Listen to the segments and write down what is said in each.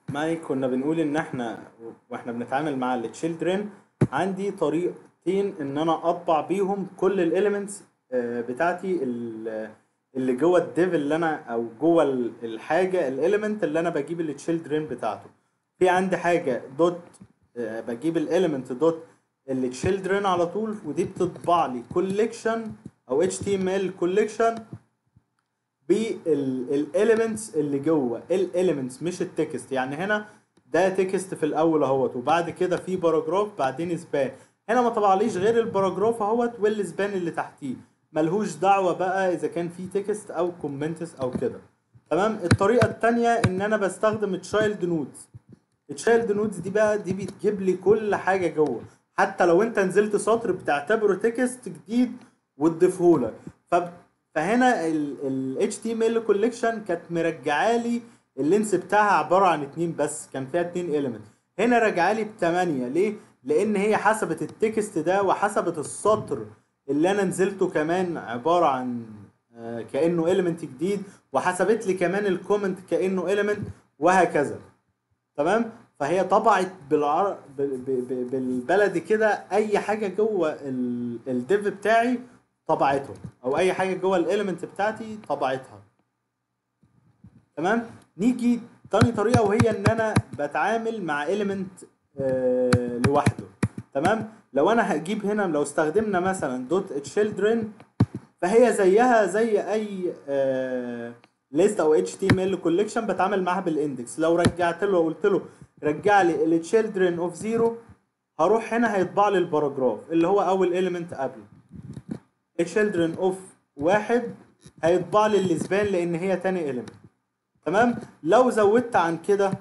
ماي كنا بنقول ان احنا واحنا بنتعامل مع التشيلدرن عندي طريقتين ان انا اطبع بيهم كل الاليمنتس بتاعتي ال- اللي جوه الديف اللي انا او جوه ال- الحاجه الاليمنت اللي انا بجيب التشيلدرن بتاعته في عندي حاجه دوت آه، بجيب الاليمنت دوت التشيلدرن على طول ودي بتطبع لي كوليكشن او اتش تي ام ال كوليكشن بالاليمنتس اللي جوه الاليمنتس مش التكست يعني هنا ده تكست في الاول اهوت وبعد كده في باراجراف بعدين سبان هنا ما طبعليش غير الباراجراف اهوت والسبان اللي تحتيه ملهوش دعوه بقى اذا كان في تكست او كومنتس او كده تمام الطريقه التانية ان انا بستخدم تشايلد نودز التشايلد نودز دي بقى دي بتجيب لي كل حاجه جوه حتى لو انت نزلت سطر بتعتبره تكست جديد وتضيفه لك فب... فهنا ال HTML collection كانت مرجعه لي اللينس بتاعها عباره عن اتنين بس كان فيها اتنين element هنا راجعه لي بتمانية ليه؟ لان هي حسبت التكست ده وحسبت السطر اللي انا نزلته كمان عباره عن آه، كانه element جديد وحسبت لي كمان الكومنت كانه element وهكذا تمام فهي طبعت بالعر... ب... ب... ب... بالبلدي كده اي حاجه جوه ال... الديف بتاعي طبعته او اي حاجه جوه الاليمنت بتاعتي طبعتها تمام نيجي تاني طريقه وهي ان انا بتعامل مع اليمنت آه لوحده تمام لو انا هجيب هنا لو استخدمنا مثلا دوت تشيلدرن فهي زيها زي اي آه ليست او اتش تي ام ال كوليكشن بتعامل معاها بالاندكس لو رجعت له وقلت له رجع لي التشيلدرن اوف زيرو هروح هنا هيطبع لي الباراجراف اللي هو اول اليمنت قبله children اوف واحد هيطبع لي الاسبان لان هي تاني element تمام لو زودت عن كده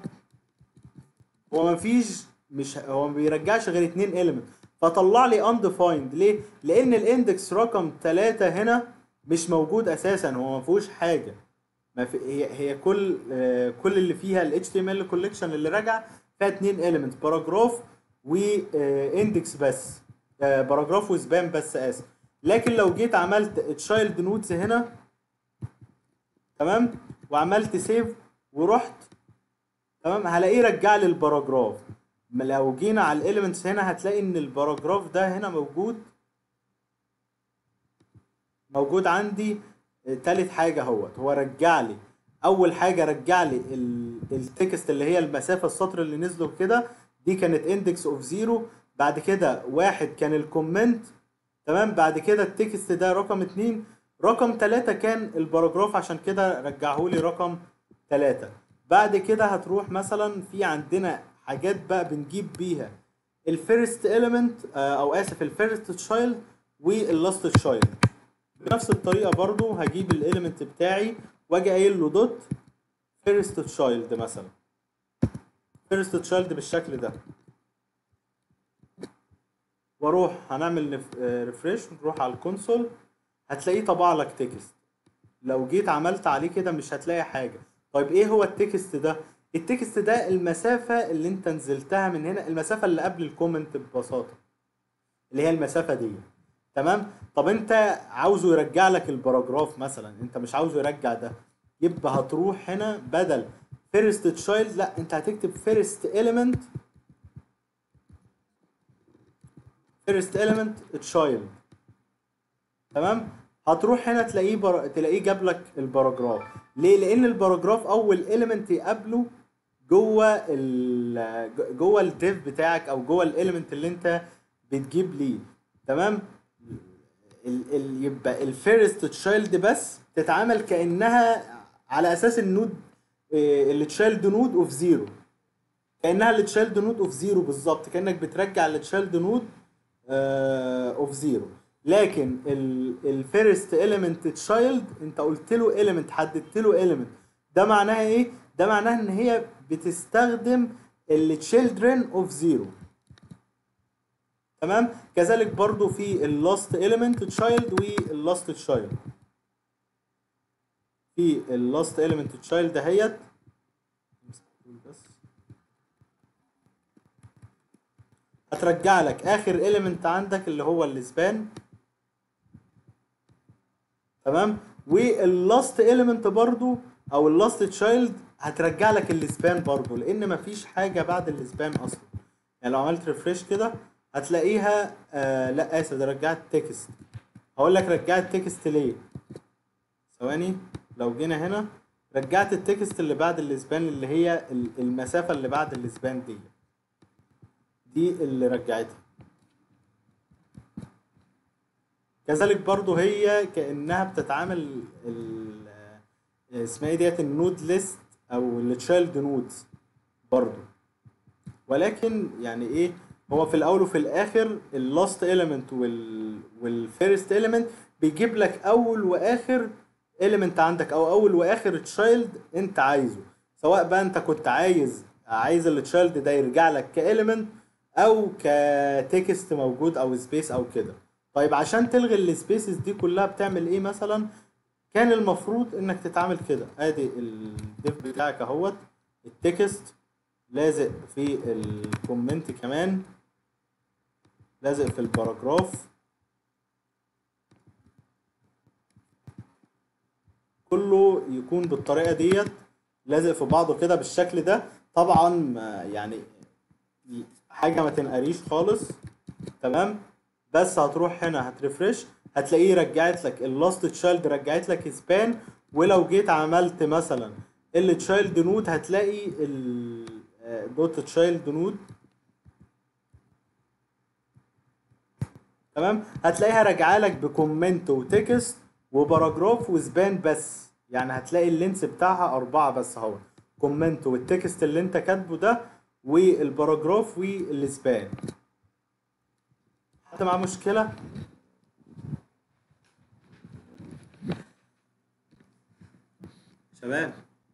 هو مفيش مش هو ما بيرجعش غير اتنين element فطلع لي undefined ليه؟ لان الاندكس رقم ثلاثة هنا مش موجود اساسا هو ما فيهوش حاجة ما في هي هي كل آه كل اللي فيها ال HTML collection اللي راجع فيها اتنين element باراجراف واندكس بس آه باراجراف وسبان بس اسف لكن لو جيت عملت تشايلد نودز هنا تمام وعملت سيف ورحت تمام هلاقيه رجع لي الباراجراف ما لو جينا على الاليمنتس هنا هتلاقي ان الباراجراف ده هنا موجود موجود عندي آه، تالت حاجه اهوت هو رجع لي اول حاجه رجع لي ال- التكست اللي هي المسافه السطر اللي نزله كده دي كانت اندكس اوف زيرو بعد كده واحد كان الكومنت تمام بعد كده التكست ده رقم اتنين رقم تلاتة كان الباراجراف عشان كده رجعهولي رقم تلاتة بعد كده هتروح مثلا في عندنا حاجات بقى بنجيب بيها الفيرست اليمنت او اسف الفيرست تشايلد واللاست تشايلد بنفس الطريقة برضو هجيب الاليمنت بتاعي واجي قايل له دوت فيرست تشايلد مثلا فيرست تشايلد بالشكل ده واروح هنعمل ريفريش ونروح على الكونسول هتلاقيه طبع لك تكست لو جيت عملت عليه كده مش هتلاقي حاجه طيب ايه هو التكست ده التكست ده المسافه اللي انت نزلتها من هنا المسافه اللي قبل الكومنت ببساطه اللي هي المسافه دي تمام طب انت عاوزه يرجع لك الباراجراف مثلا انت مش عاوزه يرجع ده يبقى هتروح هنا بدل فيرست تشايلد لا انت هتكتب فيرست اليمنت فيرست element تشايلد تمام هتروح هنا تلاقيه بر... تلاقيه جاب لك الباراجراف ليه لان الباراجراف اول element يقابله جوه ال جوه الديف بتاعك او جوه الاليمنت اللي انت بتجيب ليه تمام ال... ال... يبقى الفيرست تشايلد بس تتعامل كانها على اساس النود اللي تشايلد نود اوف زيرو كانها اللي تشايلد نود اوف زيرو بالظبط كانك بترجع اللي تشايلد نود اوف زيرو لكن الفيرست اليمنت تشايلد انت قلت له اليمنت حددت له اليمنت ده معناها ايه ده معناها ان هي بتستخدم التشيلدرن اوف زيرو تمام كذلك برضو في اللاست اليمنت تشايلد واللاست تشايلد في اللاست اليمنت تشايلد دهيت بس هترجع لك اخر اليمنت عندك اللي هو السبان تمام واللاست اليمنت برضو او اللاست تشايلد هترجع لك السبان برضه لان مفيش حاجه بعد السبان اصلا يعني لو عملت ريفريش كده هتلاقيها آه لا اسف ده رجعت تكست هقول لك رجعت تكست ليه ثواني لو جينا هنا رجعت التكست اللي بعد الاسبان اللي هي ال- المسافه اللي بعد الاسبان دي دي اللي رجعتها كذلك برضو هي كانها بتتعامل ال- اسمها ايه ديت النود ليست او التشايلد نودز برضو ولكن يعني ايه هو في الاول وفي الاخر اللاست element وال والفيرست element بيجيب لك اول واخر element عندك او اول واخر تشايلد انت عايزه سواء بقى انت كنت عايز عايز التشايلد ده يرجع لك كاليمنت او كتكست موجود او سبيس او كده طيب عشان تلغي السبيسز دي كلها بتعمل ايه مثلا كان المفروض انك تتعامل كده ادي الديف بتاعك اهوت التكست لازق في الكومنت كمان لازق في الباراجراف كله يكون بالطريقه ديت لازق في بعضه كده بالشكل ده طبعا ما- يعني حاجه ما تنقريش خالص تمام بس هتروح هنا هترفرش هتلاقيه رجعت لك اللاست تشايلد رجعت لك سبان ولو جيت عملت مثلا التشايلد نود هتلاقي الدوت تشايلد نود تمام هتلاقيها راجعه لك بكومنت وتكست وباراجراف وسبان بس يعني هتلاقي اللينس بتاعها أربعة بس اهو كومنت والتكست اللي انت كاتبه ده والباراجراف والسبان حد معاه مشكلة؟ شباب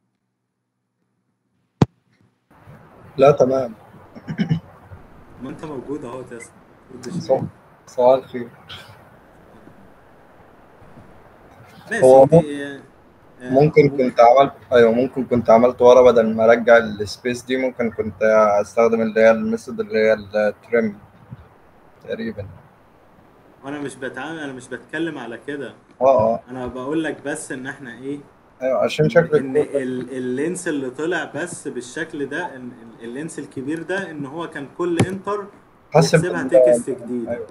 لا تمام ما انت موجود اهو تسلم رد ص- شوية. صباح الخير ماشي هو دي آه، ممكن كنت عملت ايوه ممكن كنت عملت ورا بدل ما ارجع السبيس دي ممكن كنت استخدم اللي هي الميثود اللي هي التريم تقريبا وانا مش بتعامل انا مش بتكلم على كده اه اه انا بقول لك بس ان احنا ايه ايوه عشان شكل ان الكود ال- اللينس اللي طلع بس بالشكل ده ان ال- اللينس الكبير ده ان هو كان كل انتر حسب يحسبها ال- تكست جديد ايوه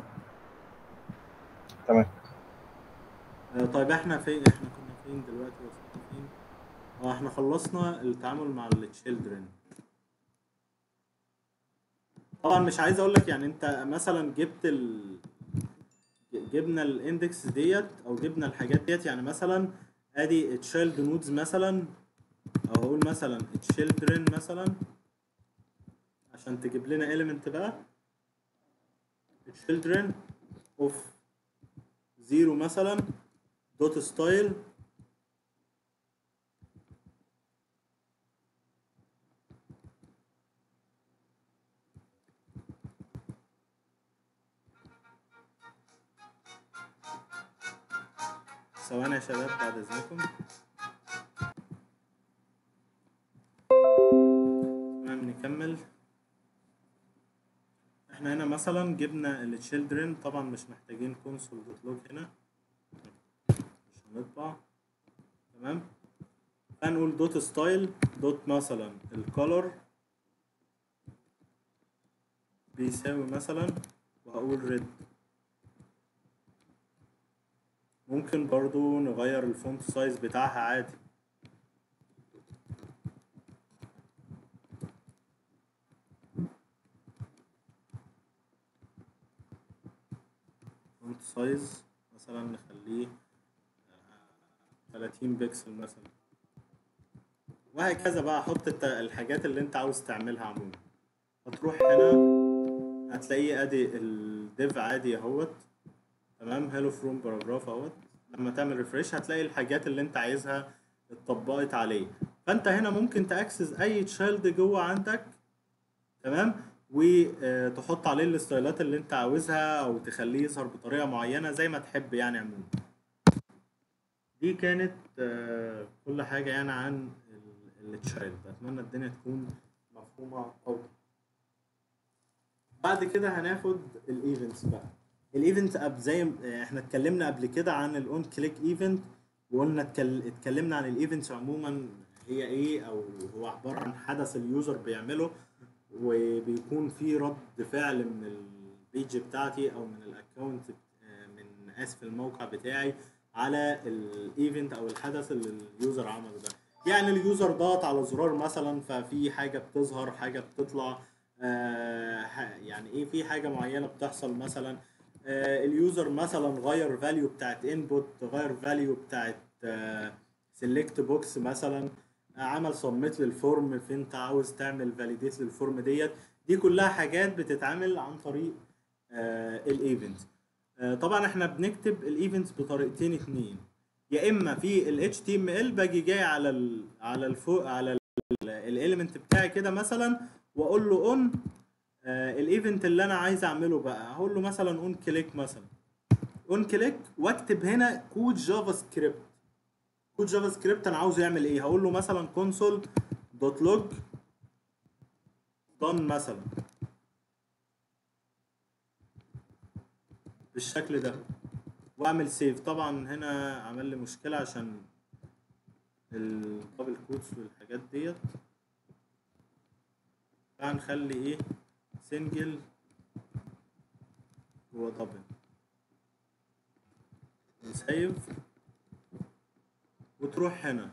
تمام آه، طيب احنا فين احنا كنا فين دلوقتي وصلنا فين اه احنا خلصنا التعامل مع التشيلدرن طبعا مش عايز اقول لك يعني انت مثلا جبت ال جبنا الاندكس ديت او جبنا الحاجات ديت يعني مثلا ادي تشيلد نودز مثلا او هقول مثلا تشيلدرن مثلا عشان تجيب لنا element بقى children of زيرو مثلا دوت ستايل ثواني يا شباب بعد اذنكم تمام نكمل احنا هنا مثلا جبنا التشيلدرن طبعا مش محتاجين كونسول دوت لوج هنا مش هنطبع تمام هنقول دوت ستايل دوت مثلا الكولر بيساوي مثلا وهقول ريد ممكن برضو نغير الفونت سايز بتاعها عادي فونت سايز مثلا نخليه آه، 30 بكسل مثلا وهكذا بقى حط الت- الحاجات اللي انت عاوز تعملها عموما هتروح هنا هتلاقيه ادي الديف عادي اهوت تمام هيلو فروم باراجراف اهوت لما تعمل ريفريش هتلاقي الحاجات اللي انت عايزها اتطبقت عليه فانت هنا ممكن تاكسس اي تشايلد جوه عندك تمام وتحط عليه الستايلات اللي انت عاوزها او تخليه يظهر بطريقه معينه زي ما تحب يعني عموما دي كانت آه، كل حاجه يعني عن التشايلد اتمنى الدنيا تكون مفهومه اوضح بعد كده هناخد الايفنتس بقى الايفنت اب زي ما- احنا اتكلمنا قبل كده عن الاون كليك ايفنت وقلنا اتكل- اتكلمنا عن الايفنتس عموما هي ايه او هو عباره عن حدث اليوزر بيعمله وبيكون في رد فعل من البيج بتاعتي او من الاكونت من اسف الموقع بتاعي على الايفنت او الحدث اللي اليوزر عمله ده يعني اليوزر ضغط على زرار مثلا ففي حاجه بتظهر حاجه بتطلع آه ح- يعني ايه في حاجه معينه بتحصل مثلا آه اليوزر مثلا غير فاليو بتاعت انبوت غير فاليو بتاعت سيلكت بوكس مثلا آه، عمل سبميت للفورم فانت عاوز تعمل فاليديت للفورم ديت دي كلها حاجات بتتعمل عن طريق الايفنت طبعا احنا بنكتب الايفنتس بطريقتين اتنين يا اما في ال HTML باجي جاي على ال على الفوق على الاليمنت بتاعي كده مثلا واقول له اون الايفنت اللي انا عايز اعمله بقى هقول له مثلا اون كليك مثلا اون كليك واكتب هنا كود جافا سكريبت كود جافا سكريبت انا عاوزه يعمل ايه هقول له مثلا كونسول دوت لوج done مثلا بالشكل ده واعمل سيف طبعا هنا عمل لي مشكله عشان الدبل كوتس والحاجات ديت فهنخلي ايه سنجل جوه دبل نسيف وتروح هنا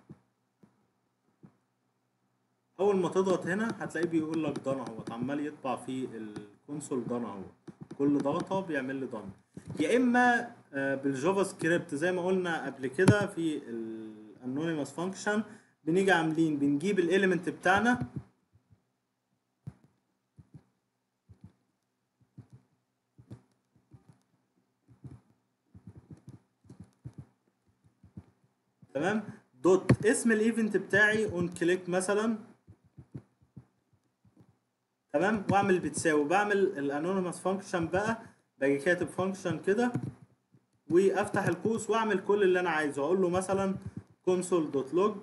اول ما تضغط هنا هتلاقيه بيقول لك دان اهوت عمال يطبع في الكونسول دان اهوت كل ضغطه بيعمل لي دان يا اما آه، بالجافا سكريبت زي ما قلنا قبل كده في الانونيموس فانكشن بنيجي عاملين بنجيب الاليمنت بتاعنا تمام دوت اسم الايفنت بتاعي اون كليك مثلا تمام واعمل بتساوي بعمل الانونيموس فانكشن بقى باجي كاتب فانكشن كده وافتح القوس واعمل كل اللي انا عايزه اقول له مثلا console دوت log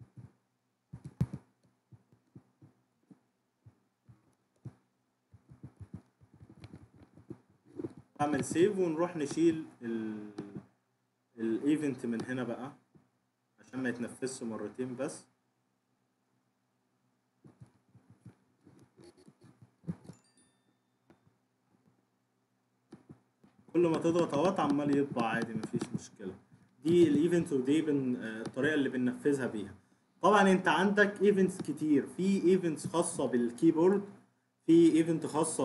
اعمل سيف ونروح نشيل الايفنت من هنا بقى عشان ما يتنفذش مرتين بس كل ما تضغط اهوت عمال يطبع عادي مفيش مشكله دي الايفنت ودي بن... آه، الطريقه اللي بننفذها بيها طبعا انت عندك ايفنتس كتير في ايفنتس خاصه بالكيبورد في ايفنت خاصه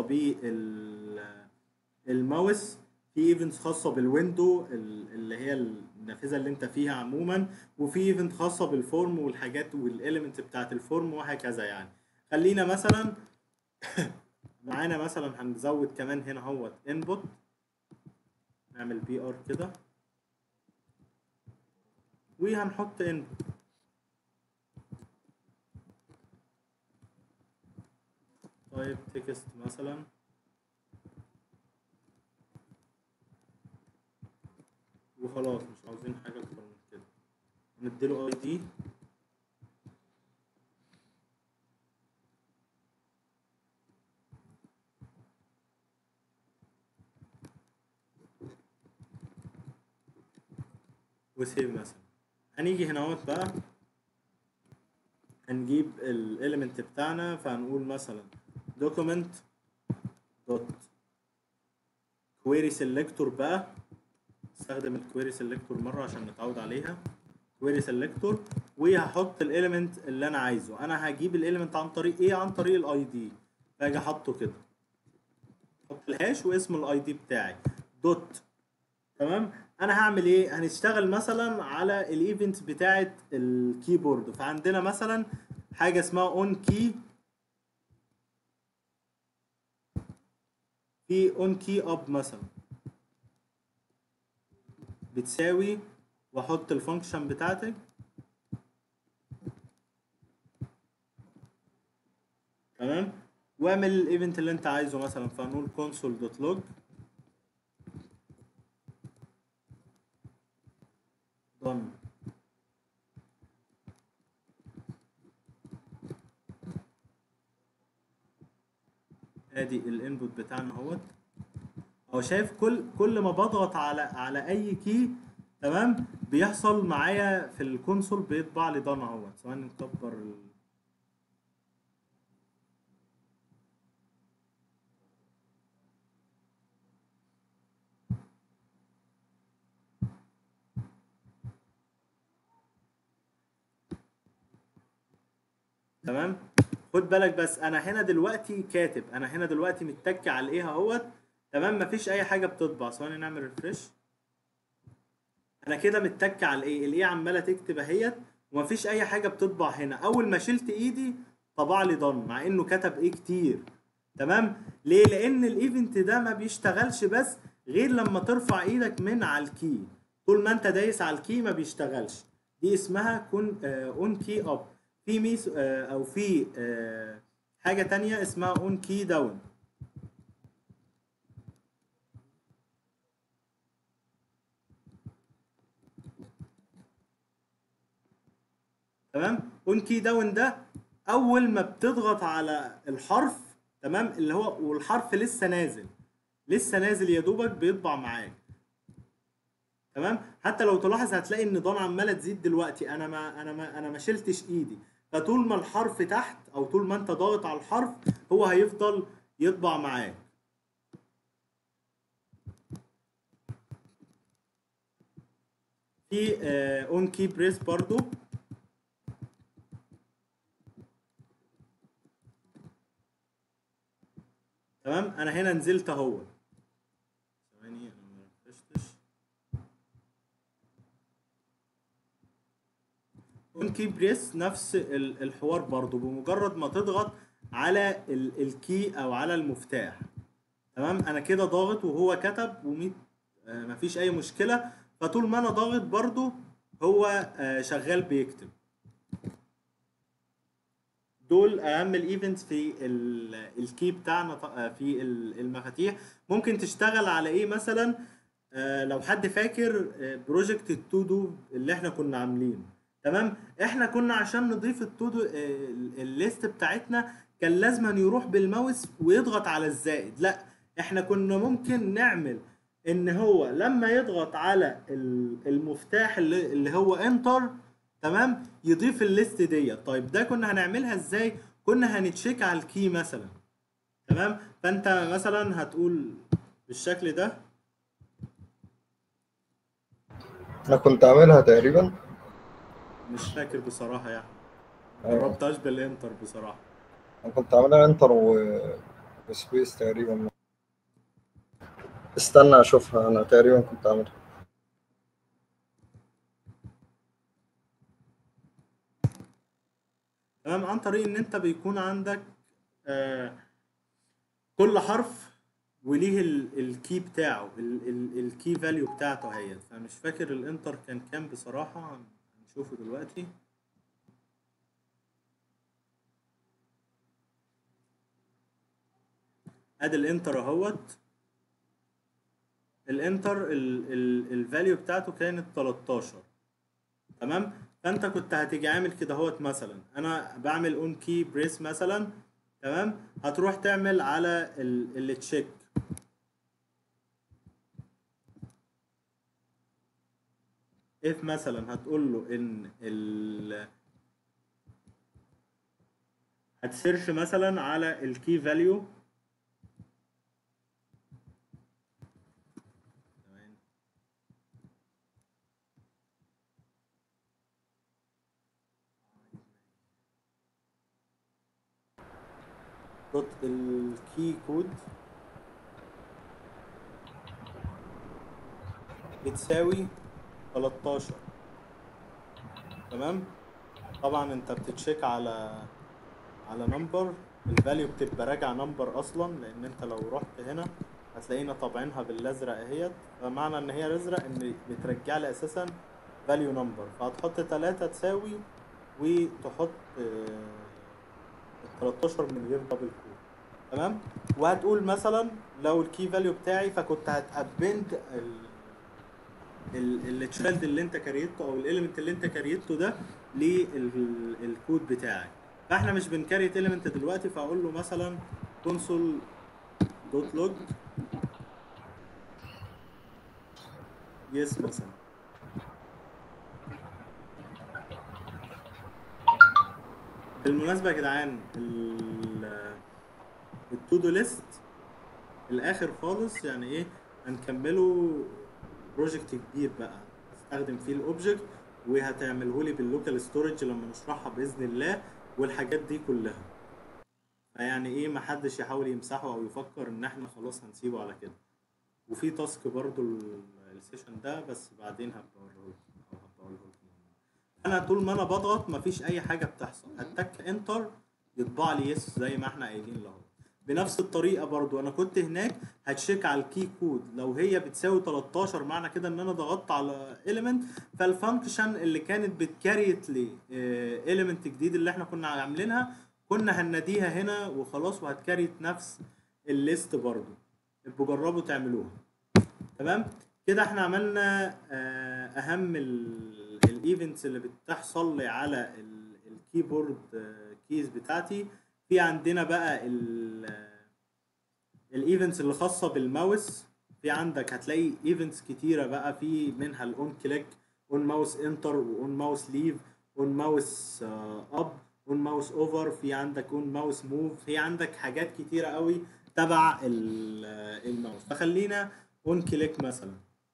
بالماوس في ايفنتس خاصه بالويندو ال- اللي هي النافذه اللي انت فيها عموما وفي ايفنت خاصه بالفورم والحاجات والاليمنت بتاعت الفورم وهكذا يعني خلينا مثلا معانا مثلا هنزود كمان هنا اهوت انبوت نعمل بي ار كده وهنحط انبوت طيب تكست مثلا وخلاص مش عاوزين حاجة أكتر من كده نديله اي دي وسيف مثلا هنيجي هنا اهوت بقى هنجيب الاليمنت بتاعنا فهنقول مثلا document dot query selector بقى استخدم الكويري سيلكتور مره عشان نتعود عليها كويري سيلكتور وهحط الاليمنت اللي انا عايزه انا هجيب الاليمنت عن طريق ايه عن طريق الاي دي باجي احطه كده احط الهاش واسم الاي دي بتاعي دوت تمام انا هعمل ايه هنشتغل مثلا على الايفنت بتاعه الكيبورد فعندنا مثلا حاجه اسمها اون كي في اون كي اب مثلا بتساوي واحط الفانكشن بتاعتك تمام واعمل الايفنت اللي انت عايزه مثلا فهنقول console دوت log done ادي الانبوت بتاعنا اهوت هو شايف كل كل ما بضغط على على اي كي تمام بيحصل معايا في الكونسول بيطبع لي ضن اهوت ثواني نكبر ال... تمام خد بالك بس انا هنا دلوقتي كاتب انا هنا دلوقتي متك على الايه اهوت تمام مفيش اي حاجه بتطبع ثواني نعمل ريفرش انا كده متك على الايه الايه عماله تكتب اهيت ومفيش اي حاجه بتطبع هنا اول ما شلت ايدي طبع لي ضن مع انه كتب ايه كتير تمام ليه لان الايفنت ده ما بيشتغلش بس غير لما ترفع ايدك من على الكي طول ما انت دايس على الكي ما بيشتغلش دي اسمها كون اون كي اب في ميس آه، او في آه، حاجه تانية اسمها اون كي داون تمام اون كي داون ده اول ما بتضغط على الحرف تمام اللي هو والحرف لسه نازل لسه نازل يا دوبك بيطبع معاك تمام حتى لو تلاحظ هتلاقي ان ضان عماله تزيد دلوقتي انا ما انا ما انا ما شلتش ايدي فطول ما الحرف تحت او طول ما انت ضاغط على الحرف هو هيفضل يطبع معاك في اون كي بريس برضو تمام انا هنا نزلت اهو ثواني انا ما ركزتش اون كي بريس نفس ال- الحوار برضو بمجرد ما تضغط على ال- الكي او على المفتاح تمام انا كده ضاغط وهو كتب و100 مفيش اي مشكله فطول ما انا ضاغط برضو هو آه، شغال بيكتب دول اهم الايفنتس في ال- الكي بتاعنا ط- آه، في ال- المفاتيح ممكن تشتغل على ايه مثلا آه، لو حد فاكر بروجكت التو دو اللي احنا كنا عاملينه تمام احنا كنا عشان نضيف التو دو الليست بتاعتنا كان لازم أن يروح بالماوس ويضغط على الزائد لا احنا كنا ممكن نعمل ان هو لما يضغط على ال- المفتاح اللي اللي هو انتر تمام يضيف الليست ديت طيب ده كنا هنعملها ازاي كنا هنتشيك على الكي مثلا تمام فانت مثلا هتقول بالشكل ده انا كنت عاملها تقريبا مش فاكر بصراحة يعني أيوة. جربتهاش بالانتر بصراحة انا كنت عاملها انتر و... وسبيس تقريبا استنى اشوفها انا تقريبا كنت عاملها تمام عن طريق ان انت بيكون عندك آه كل حرف وليه ال- الكي بتاعه ال- ال- الكي فاليو بتاعته اهيت فمش فاكر الانتر كان كام بصراحة هنشوفه دلوقتي ادي الانتر اهوت الانتر الفاليو بتاعته كانت 13 تمام فانت كنت هتيجي عامل كده اهوت مثلا انا بعمل اون كي بريس مثلا تمام هتروح تعمل على التشيك اف مثلا هتقول له ان ال هتسيرش مثلا على الكي فاليو دوت الكي كود بتساوي 13 تمام طبعا انت بتتشيك على على نمبر الفاليو بتبقى راجع نمبر اصلا لان انت لو رحت هنا هتلاقينا طابعينها بالازرق اهيت فمعنى ان هي ازرق ان بترجع لي اساسا فاليو نمبر فهتحط 3 تساوي وتحط آه، ال 13 من غير دبل كود تمام وهتقول مثلا لو الكي فاليو بتاعي فكنت هتابند ال التشايلد اللي انت كريته او الاليمنت اللي انت كريته ده للكود بتاعك فاحنا مش بنكريت اليمنت دلوقتي فاقول له مثلا console دوت لوج يس مثلا بالمناسبه يا جدعان التو دو ليست الاخر خالص يعني ايه هنكمله بروجكت كبير بقى استخدم فيه الاوبجكت وهتعمله لي باللوكال ستورج لما نشرحها باذن الله والحاجات دي كلها فيعني ايه محدش يحاول يمسحه او يفكر ان احنا خلاص هنسيبه على كده وفي تاسك برضو ال- السيشن ده بس بعدين هبقى اوريه لكم او هبقى اقوله لكم انا طول ما انا بضغط مفيش اي حاجه بتحصل هتك انتر يطبع لي يس زي ما احنا قايلين له بنفس الطريقه برضو انا كنت هناك هتشيك على الكي كود لو هي بتساوي 13 معنى كده ان انا ضغطت على element فالفانكشن اللي كانت بتكريت لي element جديد اللي احنا كنا عاملينها كنا هنناديها هنا وخلاص وهتكريت نفس الليست برضو ابقوا جربوا تعملوها تمام كده احنا عملنا آه، اهم الايفنتس اللي بتحصل لي على ال- الكيبورد كيز بتاعتي في عندنا بقى الايفنتس اللي خاصه بالماوس في عندك هتلاقي ايفنتس كتيره بقى في منها الاون كليك اون ماوس انتر واون ماوس ليف اون ماوس اب اون ماوس اوفر في عندك اون ماوس موف في عندك حاجات كتيره قوي تبع ال- آه، الماوس فخلينا اون كليك مثلا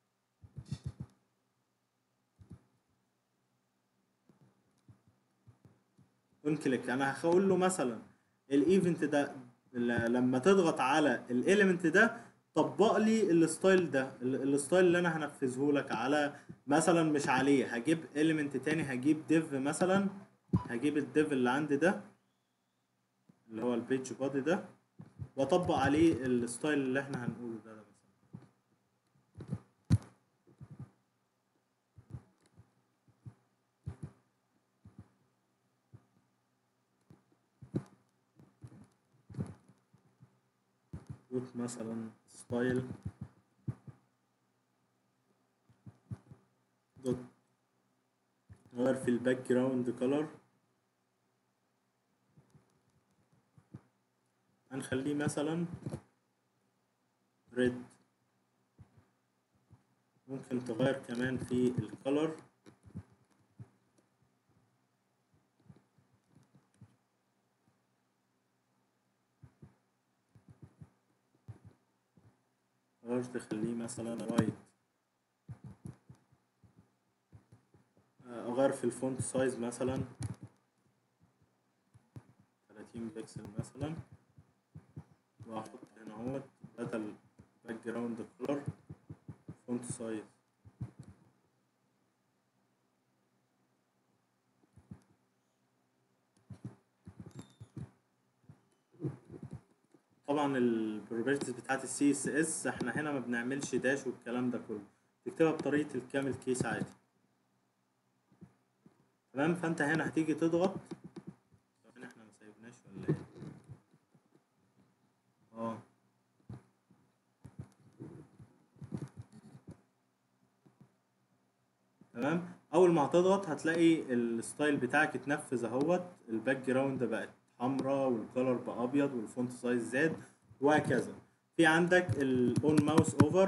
اون كليك انا هقول له مثلا الايفنت ده ل- لما تضغط على الاليمنت ده طبق لي الستايل ده ال- الستايل اللي انا هنفذه لك على مثلا مش عليه هجيب اليمنت تاني هجيب ديف مثلا هجيب الديف اللي عندي ده اللي هو البيج بادي ده واطبق عليه الستايل اللي احنا هنقوله ده, ده مثلا دوت مثلا ستايل دوت نغير في الباك جراوند كولر هنخليه مثلا ريد ممكن تغير كمان في الكولر تقدر تخليه مثلا وايت اغير في الفونت سايز مثلا 30 بكسل مثلا واحط هنا اهوت بدل باك جراوند كولر فونت سايز طبعا البروبرتيز بتاعت السي اس اس احنا هنا ما بنعملش داش والكلام ده كله تكتبها بطريقه الكامل كيس عادي تمام فانت هنا هتيجي تضغط ثواني احنا ما سايبناش ولا ايه اه تمام اول ما هتضغط هتلاقي الستايل بتاعك اتنفذ اهوت الباك جراوند بقت حمراء والكولر بقى ابيض والفونت سايز زاد وهكذا في عندك الاون ماوس اوفر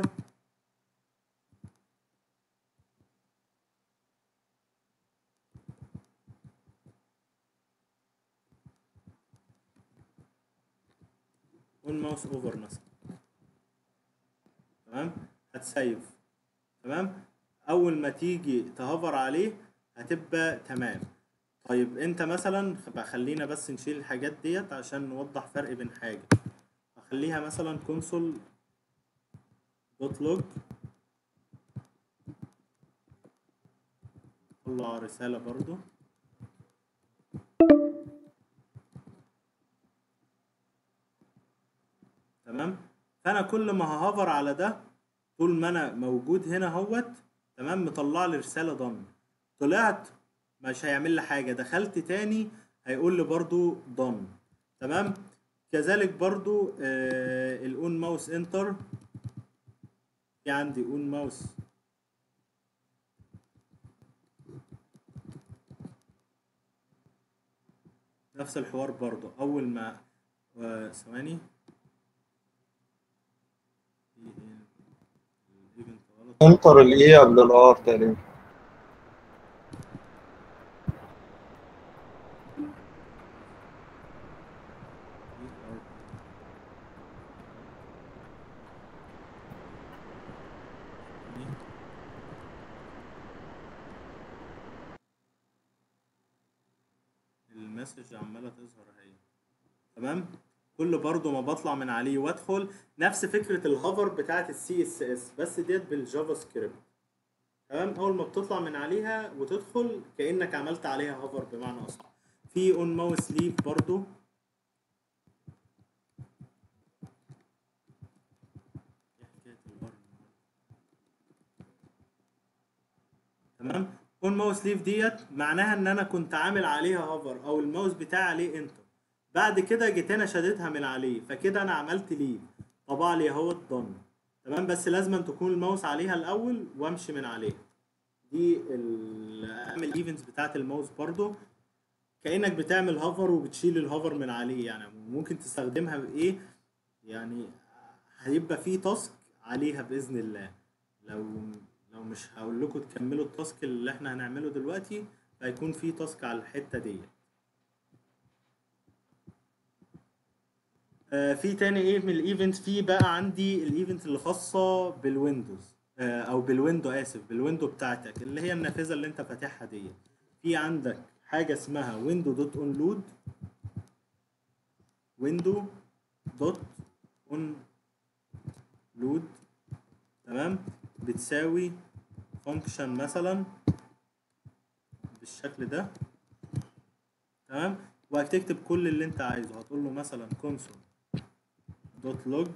اون ماوس اوفر مثلا تمام هتسيف تمام اول ما تيجي تهوفر عليه هتبقى تمام طيب انت مثلا بقى خلينا بس نشيل الحاجات ديت عشان نوضح فرق بين حاجة هخليها مثلا كونسول دوت لوج طلع رسالة برضو تمام فانا كل ما ههوفر على ده طول ما انا موجود هنا اهوت تمام مطلع لي رسالة ضن طلعت مش هيعمل لي حاجة دخلت تاني هيقول لي برضو ضن تمام كذلك برضو آه الاون ماوس انتر في عندي اون ماوس نفس الحوار برضو اول ما آه، ثواني في ايه الايفنت غلط انتر الاي قبل الار تقريبا مسج عماله تظهر اهي تمام كل برضو ما بطلع من عليه وادخل نفس فكره الهوفر بتاعه السي اس اس بس ديت بالجافا سكريبت تمام اول ما بتطلع من عليها وتدخل كانك عملت عليها هوفر بمعنى اصح في اون ماوس ليف برضو إيه حكاية البر تمام اون ماوس ليف ديت معناها ان انا كنت عامل عليها هوفر او الماوس بتاعي عليه انتر بعد كده جيت انا شديتها من عليه فكده انا عملت ليف طبع لي اهوت ضن تمام بس لازم تكون الماوس عليها الاول وامشي من عليها دي ال- اعمل ايفنتس بتاعت الماوس برضو كانك بتعمل هوفر وبتشيل الهوفر من عليه يعني ممكن تستخدمها بايه يعني هيبقى في تاسك عليها باذن الله لو لو مش هقول لكم تكملوا التاسك اللي احنا هنعمله دلوقتي فهيكون في تاسك على الحته ديت آه، في تاني ايه من الايفنت في بقى عندي الايفنت اللي خاصه بالويندوز آه، او بالويندو اسف بالويندو بتاعتك اللي هي النافذه اللي انت فاتحها دي في عندك حاجه اسمها ويندو دوت اون لود ويندو دوت اون لود تمام بتساوي فانكشن مثلا بالشكل ده تمام وهتكتب كل اللي انت عايزه هتقول له مثلا console دوت لوج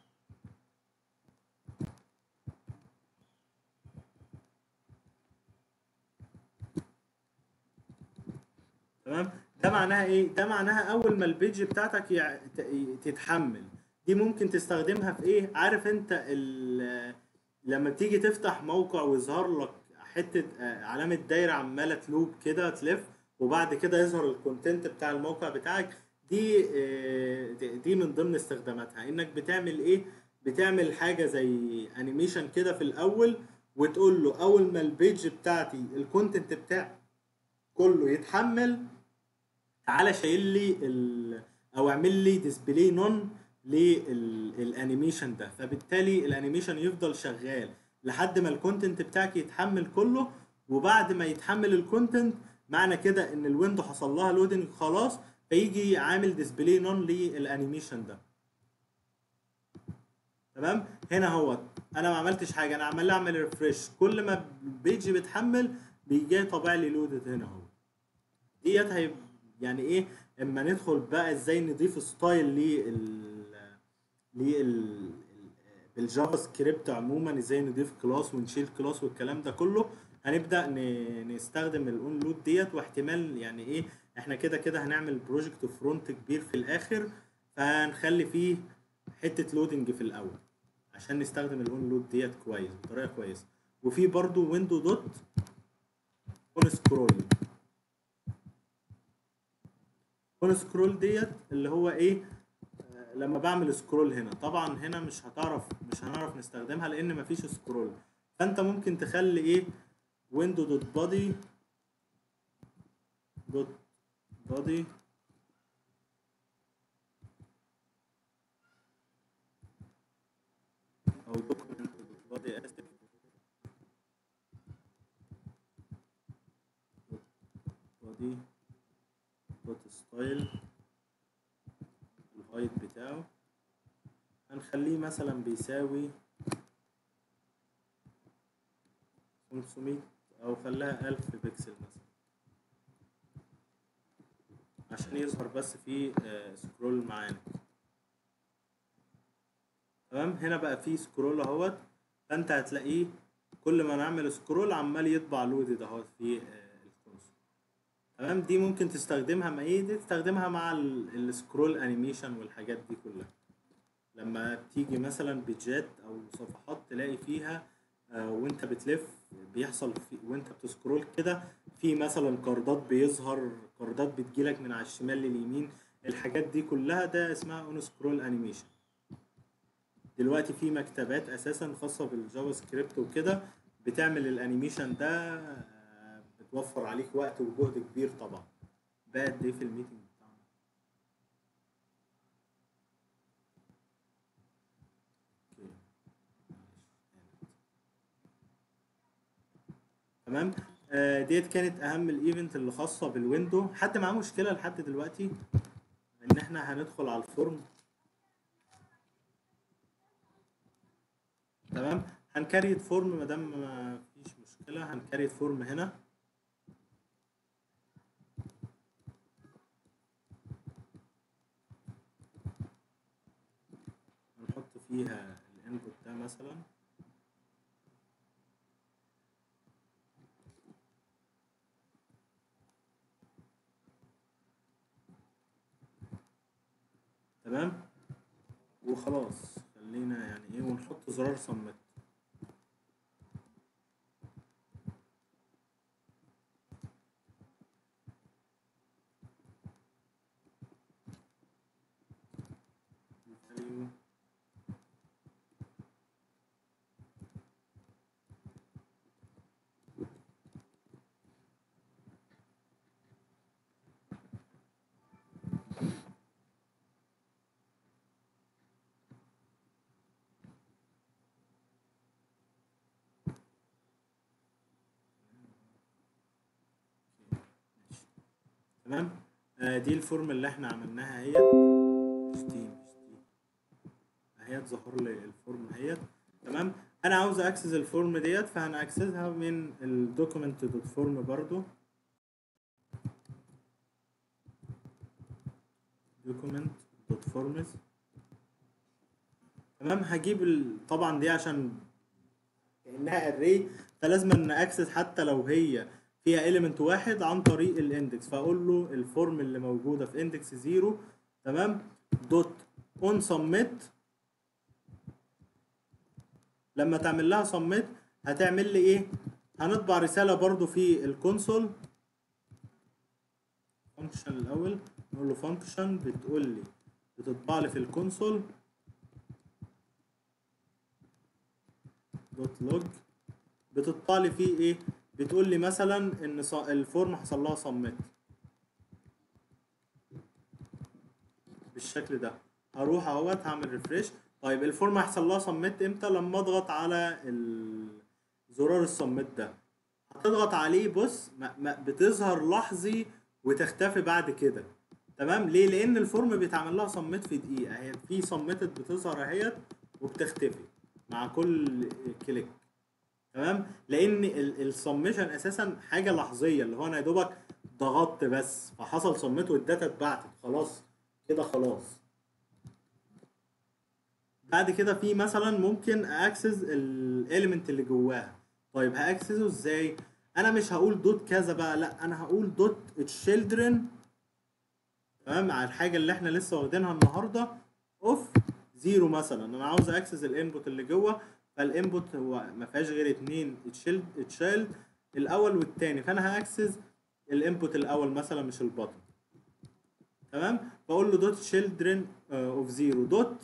تمام ده معناها ايه ده معناها اول ما البيج بتاعتك يع- ت- تتحمل دي ممكن تستخدمها في ايه عارف انت ال- لما تيجي تفتح موقع ويظهر لك حته آه، علامه دايره عماله تلوب كده تلف وبعد كده يظهر الكونتنت بتاع الموقع بتاعك دي آه، دي- دي من ضمن استخداماتها انك بتعمل ايه بتعمل حاجه زي انيميشن كده في الاول وتقول له اول ما البيج بتاعتي الكونتنت بتاعي كله يتحمل تعالى شايل لي ال او اعمل لي ديسبلاي نون للانيميشن ده فبالتالي الانيميشن يفضل شغال لحد ما الكونتنت بتاعك يتحمل كله وبعد ما يتحمل الكونتنت معنى كده ان الويندو حصل لها لودنج خلاص فيجي عامل ديسبلاي نون للانيميشن ده تمام هنا هو انا ما عملتش حاجه انا عمال اعمل ريفرش كل ما البيج بيتحمل بيجي طابع لي لودد هنا اهو ديت هي يعني ايه اما ندخل بقى ازاي نضيف ستايل لل لل بالجافا سكريبت عموما ازاي نضيف كلاس ونشيل كلاس والكلام ده كله هنبدا ن- نستخدم الاون لود ديت واحتمال يعني ايه احنا كده كده هنعمل بروجكت فرونت كبير في الاخر فهنخلي فيه حته لودنج في الاول عشان نستخدم الاون لود ديت كويس بطريقه كويسه وفي برضو ويندو دوت اون سكرول اون سكرول ديت اللي هو ايه آه، لما بعمل سكرول هنا طبعا هنا مش هتعرف مش هنعرف نستخدمها لان مفيش سكرول فانت ممكن تخلي ايه ويندو دوت بادي دوت بادي او دوكيمنت دوت بادي اسف بادي دوت ستايل الهايت بتاعه هنخليه مثلا بيساوي 500 او خلاها 1000 بكسل مثلا عشان يظهر بس في سكرول معانا تمام هنا بقى في سكرول اهوت فانت هتلاقيه كل ما نعمل سكرول عمال يطبع لودد اهوت في آه، الكونسول تمام دي ممكن تستخدمها مع ايه دي تستخدمها مع ال- السكرول انيميشن والحاجات دي كلها لما بتيجي مثلا بيجات او صفحات تلاقي فيها آه، وانت بتلف بيحصل في وانت بتسكرول كده في مثلا كاردات بيظهر كاردات بتجيلك من على الشمال لليمين الحاجات دي كلها ده اسمها اون سكرول انيميشن دلوقتي في مكتبات اساسا خاصه بالجافا سكريبت وكده بتعمل الانيميشن ده آه، بتوفر عليك وقت وجهد كبير طبعا بقى قد ايه في الميتنج بتاعنا اوكي معلش. تمام آه، ديت كانت اهم الايفنت اللي خاصه بالويندو حد معاه مشكله لحد دلوقتي ان احنا هندخل على الفورم تمام هنكريت فورم ما دام ما فيش مشكله هنكريت فورم هنا هنحط فيها الانبوت ده مثلا تمام وخلاص خلينا يعني ايه ونحط زرار سمت value ماشي. تمام آه دي الفورم اللي احنا عملناها اهيت مش دي مش دي اهيت ظهر لي الفورم اهيت تمام انا عاوز اكسس الفورم ديت فهنأكسسها من الدوكيمنت دوت فورم برضو دوكيمنت دوت فورمز تمام هجيب ال... طبعا دي عشان كانها اري فلازم ان اكسس حتى لو هي فيها element واحد عن طريق الاندكس فاقول له الفورم اللي موجوده في اندكس زيرو تمام دوت اون سبميت لما تعمل لها سبميت هتعمل لي ايه هنطبع رساله برضو في الكونسول فانكشن الاول نقول له فانكشن بتقول لي بتطبع لي في الكونسول دوت لوج بتطبع لي فيه ايه بتقول لي مثلا ان ص- الفورم حصل لها سبميت بالشكل ده هروح اهوت هعمل ريفريش طيب الفورم هيحصل لها سبميت امتى لما اضغط على ال- زرار السبميت ده هتضغط عليه بص ما ما بتظهر لحظي وتختفي بعد كده تمام ليه لان الفورم بيتعمل لها سبميت في دقيقه هي في سبميتد بتظهر اهيت وبتختفي مع كل كليك تمام لان السبمشن اساسا حاجه لحظيه اللي هو انا يا دوبك ضغطت بس فحصل سبميت والداتا اتبعتت خلاص كده خلاص بعد كده في مثلا ممكن اكسس الاليمنت اللي جواها طيب هاكسسه ازاي انا مش هقول دوت كذا بقى لا انا هقول دوت تشيلدرن تمام على الحاجه اللي احنا لسه واخدينها النهارده اوف زيرو مثلا انا عاوز اكسس الانبوت اللي جوه فالانبوت هو ما فيهاش غير اتنين تشيلد تشيلد الاول والتاني فانا هاكسس الانبوت الاول مثلا مش البطن تمام بقول له دوت children اوف زيرو دوت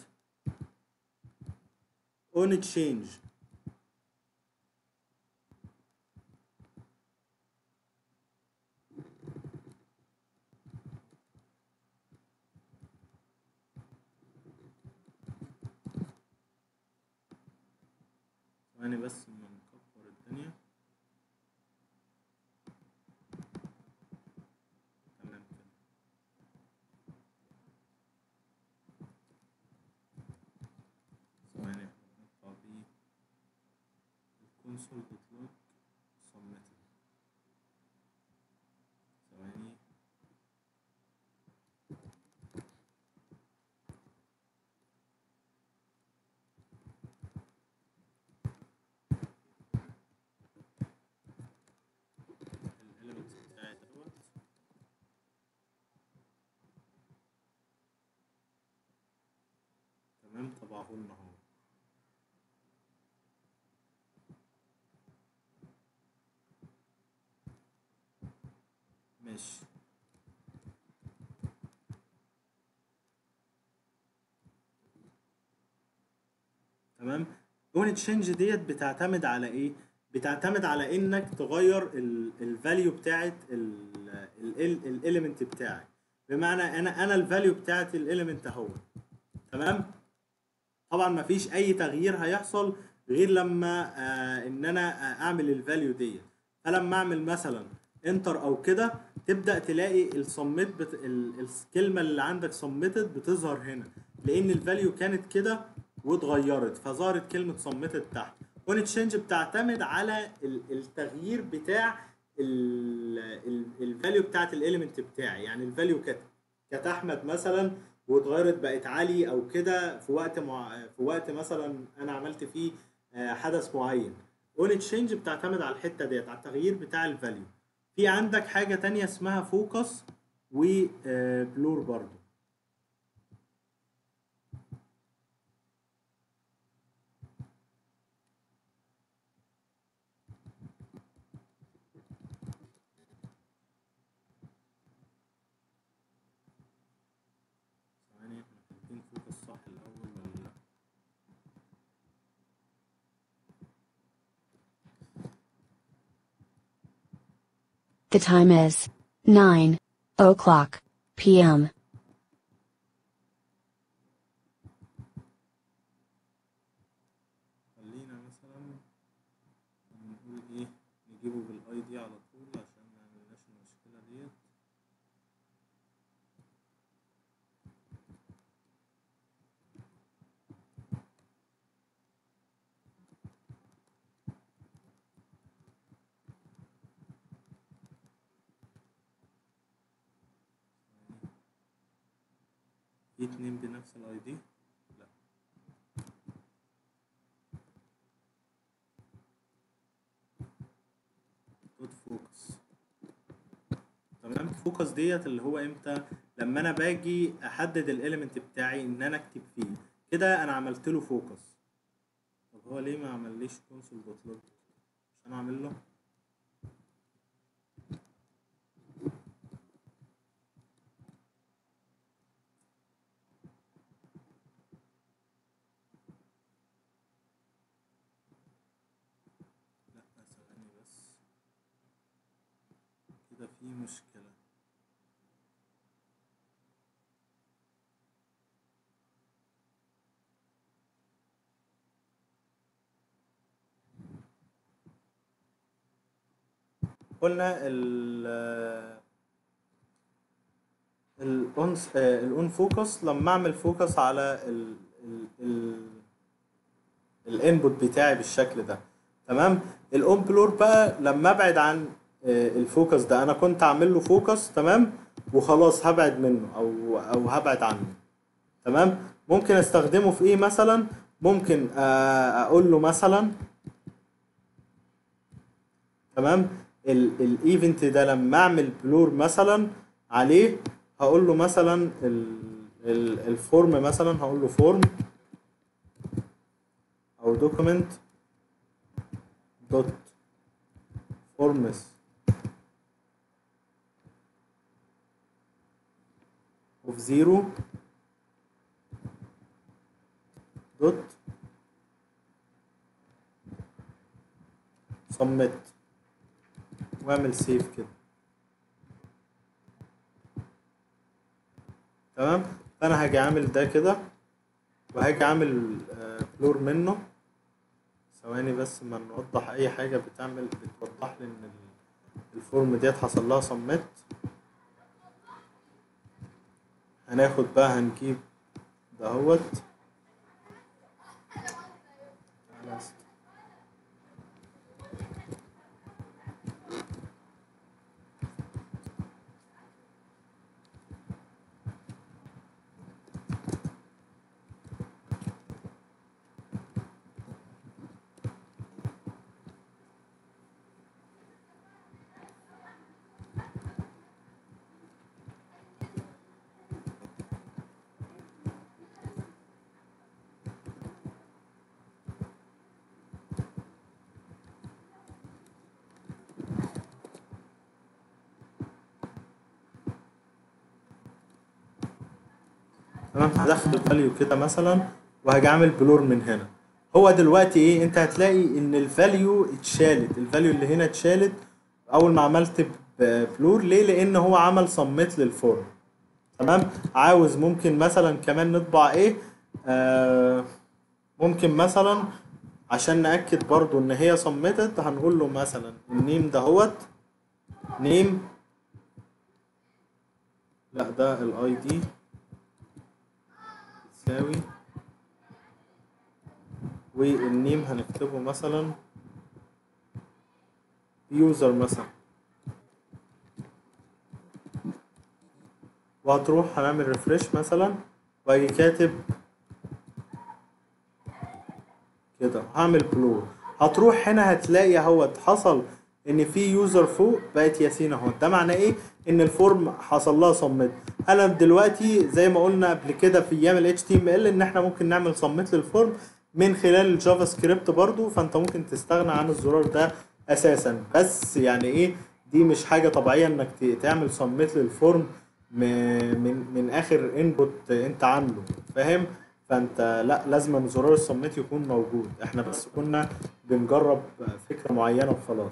اون تشينج ثواني بس اما نكبر الدنيا تمام كده ثواني نطلع بيه الكونسول دوت لوج سبميتد ثواني الاليمنت بتاعي دوت تمام طبعه لنا اهو ماشي تمام اون تشينج ديت بتعتمد على ايه بتعتمد على انك تغير الفاليو بتاعت الاليمنت بتاعك بمعنى انا انا الفاليو بتاعت الاليمنت اهو تمام طبعا ما فيش اي تغيير هيحصل غير لما آه ان انا آه اعمل الفاليو ديت فلما اعمل مثلا انتر او كده تبدا تلاقي السميت بت... ال... الكلمه اللي عندك سميتد بتظهر هنا لان الفاليو كانت كده واتغيرت فظهرت كلمه سميتد تحت اون تشينج بتعتمد على ال- التغيير بتاع الفاليو بتاعت الاليمنت بتاعي يعني الفاليو كانت كانت احمد مثلا واتغيرت بقت علي او كده في وقت مع... في وقت مثلا انا عملت فيه آه، حدث معين اون تشينج بتعتمد على الحته ديت على التغيير بتاع الفاليو في عندك حاجه تانية اسمها فوكس وبلور برضو ثواني احنا كاتبين فوكس صح الاول ولا لا The time is 9 o'clock p.m. خلينا مثلا نقول ايه نجيبه بالاي دي على طول عشان ما نعملناش المشكله ديت في اتنين بنفس الاي دي لا دوت فوكس تمام فوكس ديت اللي هو امتى لما انا باجي احدد الاليمنت بتاعي ان انا اكتب فيه كده انا عملت له فوكس طب هو ليه ما عمليش كونسول دوت لوج عشان اعمل له لا ثواني بس كده في مشكلة قلنا ال الاون الاون فوكس لما اعمل فوكس على ال ال الانبوت بتاعي بالشكل ده تمام الاون بلور بقى لما ابعد عن آه، الفوكس ده انا كنت اعمل له فوكس تمام وخلاص هبعد منه او او هبعد عنه تمام ممكن استخدمه في ايه مثلا ممكن آه، اقول له مثلا تمام الايفنت ده لما اعمل بلور مثلا عليه هقول له مثلا الفورم مثلا هقول له فورم او دوكيمنت دوت فورمز اوف زيرو دوت سمت واعمل سيف كده تمام فانا هاجي عامل ده كده وهاجي عامل بلور منه ثواني بس ما نوضح اي حاجه بتعمل بتوضح لي ان ال- الفورم ديت حصل لها سمت هناخد بقى هنجيب دهوت تعالى است- تمام هدخل الفاليو كده مثلا وهاجي اعمل بلور من هنا هو دلوقتي ايه انت هتلاقي ان الفاليو اتشالت الفاليو اللي هنا اتشالت اول ما عملت ب- بلور ليه لان هو عمل سميت للفورم تمام عاوز ممكن مثلا كمان نطبع ايه آه ممكن مثلا عشان نأكد برضو ان هي صمتت هنقول له مثلا النيم دهوت نيم لا ده الاي دي يساوي والنيم هنكتبه مثلا يوزر مثلا وهتروح هنعمل ريفرش مثلا واجي كاتب كده هعمل بلور هتروح هنا هتلاقي اهوت حصل ان في يوزر فوق بقت ياسين اهو ده معناه ايه ان الفورم حصل لها صمت انا دلوقتي زي ما قلنا قبل كده في ايام ال HTML ان احنا ممكن نعمل صمت للفورم من خلال الجافا سكريبت برضو فانت ممكن تستغنى عن الزرار ده اساسا بس يعني ايه دي مش حاجه طبيعيه انك ت- تعمل صمت للفورم م- من من اخر انبوت انت عامله فاهم فانت لا لازم زرار الصمت يكون موجود احنا بس كنا بنجرب فكره معينه وخلاص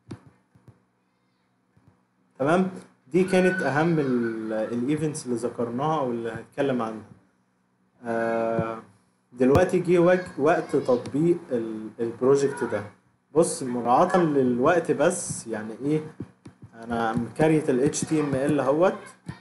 تمام دي كانت اهم الايفنتس اللي ذكرناها او اللي هنتكلم عنها آه، دلوقتي جه وج- وقت تطبيق ال- البروجكت ده بص مراعاة للوقت بس يعني ايه انا مكريت ال HTML اهوت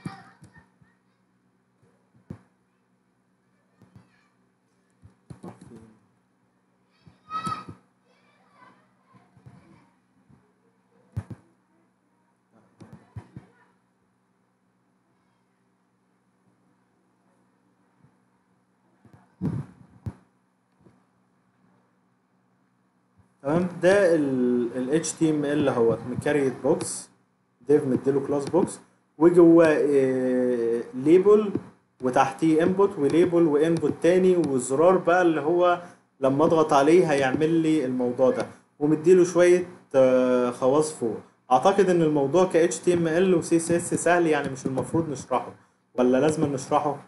تمام ده ال ال HTML اهوت مكريت بوكس ديف مديله كلاس بوكس وجواه ليبل وتحتيه انبوت وليبل وانبوت تاني والزرار بقى اللي هو لما اضغط عليه هيعمل لي الموضوع ده ومديله شويه آه، خواص فوق اعتقد ان الموضوع ك HTML و CSS سهل يعني مش المفروض نشرحه ولا لازم نشرحه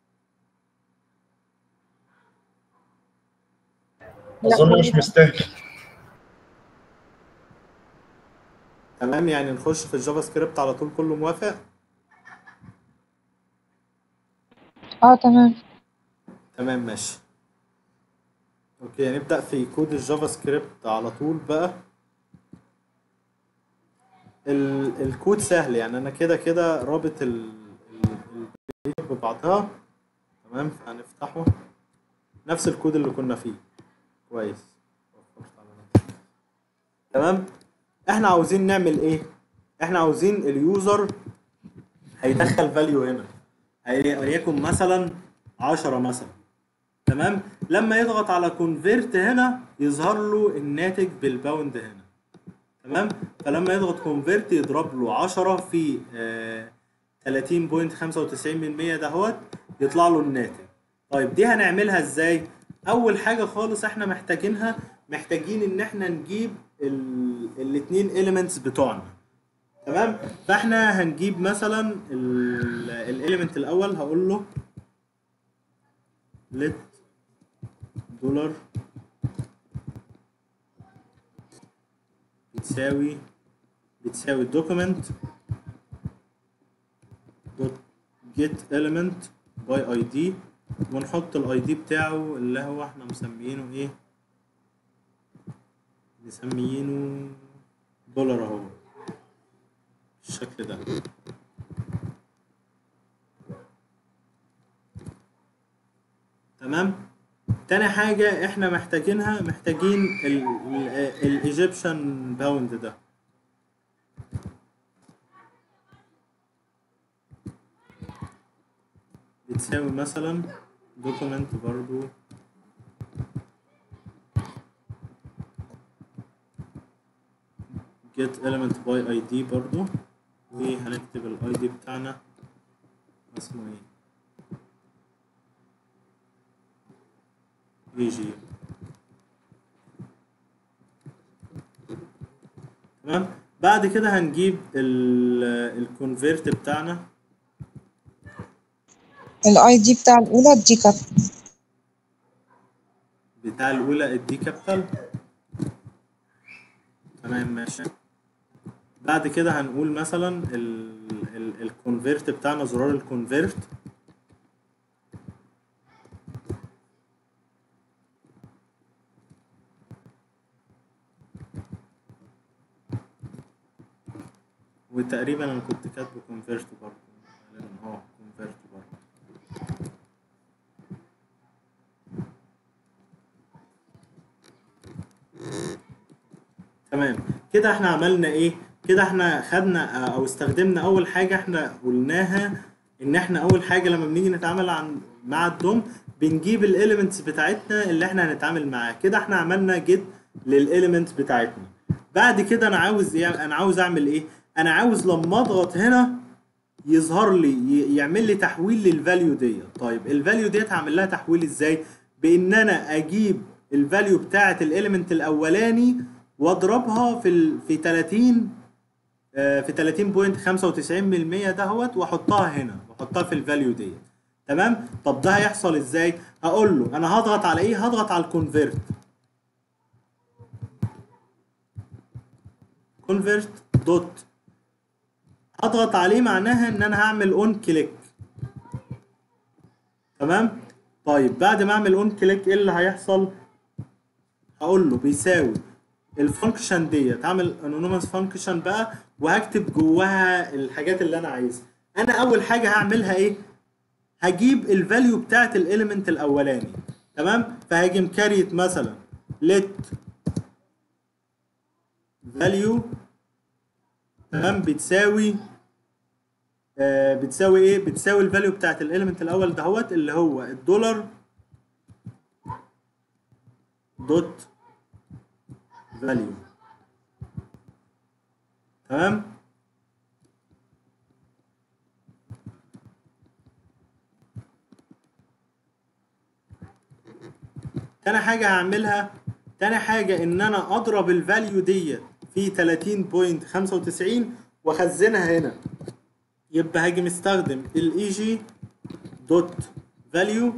لا، اظن مش مستاهل تمام يعني نخش في الجافا سكريبت على طول كله موافق اه تمام تمام ماشي اوكي هنبدأ في كود الجافا سكريبت على طول بقى ال الكود سهل يعني انا كده كده رابط ال ال- البيج ببعضها تمام فهنفتحه نفس الكود اللي كنا فيه كويس وفرت على نفسي. تمام احنا عاوزين نعمل ايه احنا عاوزين اليوزر هيدخل فاليو هنا هي- وليكن مثلا 10 مثلا تمام لما يضغط على كونفيرت هنا يظهر له الناتج بالباوند هنا تمام فلما يضغط كونفيرت يضرب له 10 في آه 30.95% دهوت يطلع له الناتج طيب دي هنعملها ازاي اول حاجه خالص احنا محتاجينها محتاجين ان احنا نجيب الاثنين اليمنتس بتوعنا تمام فاحنا هنجيب مثلا الاليمنت الاول هقول له let دولار بتساوي بتساوي document dot get element by id ونحط الاي دي بتاعه اللي هو احنا مسميينه ايه مسميينه دولار اهو بالشكل ده تمام تاني حاجة احنا محتاجينها محتاجين الايجيبشن باوند ده بتساوي مثلا دوكيمنت برضو get element by id برضو وهنكتب الاي دي بتاعنا اسمه ايه يجي تمام بعد كده هنجيب الكونفيرت بتاعنا الاي دي بتاع الاولى دي كاب بتاع الاولى الدي كابيتال تمام ماشي بعد كده هنقول مثلا الكونفيرت بتاعنا زرار الكونفيرت وتقريبا انا كنت كاتبه كونفيرت برضه غالبا اه كونفيرت برضه تمام كده احنا عملنا ايه كده احنا خدنا آه، او استخدمنا اول حاجه احنا قلناها ان احنا اول حاجه لما بنيجي نتعامل عن مع الدوم بنجيب الاليمنتس بتاعتنا اللي احنا هنتعامل معاها كده احنا عملنا جيت للاليمنتس بتاعتنا بعد كده انا عاوز ايه انا عاوز اعمل ايه انا عاوز لما اضغط هنا يظهر لي ي- يعمل لي تحويل للفاليو ديت طيب الفاليو ديت هعمل لها تحويل ازاي بان انا اجيب الفاليو بتاعه الاليمنت الاولاني واضربها في ال... في 30 آه، في 30.95% دهوت واحطها هنا واحطها في الفاليو ديت تمام طب ده هيحصل ازاي هقول له انا هضغط على ايه هضغط على الكونفيرت كونفيرت دوت اضغط عليه معناها ان انا هعمل اون كليك تمام طيب بعد ما اعمل اون كليك ايه اللي هيحصل هقول له بيساوي الفانكشن ديت هعمل انونيمس فانكشن بقى وهكتب جواها الحاجات اللي انا عايزها انا اول حاجه هعملها ايه هجيب الفاليو بتاعت الاليمنت الاولاني تمام فهاجي مكريت مثلا let value تمام بتساوي آه بتساوي ايه بتساوي الفاليو بتاعت الاليمنت الاول دهوت اللي هو الدولار دوت فاليو تمام تاني حاجة هعملها تاني حاجة إن أنا أضرب الفاليو ديت في 30.95 وأخزنها هنا يبقى هاجي مستخدم الاي جي دوت فاليو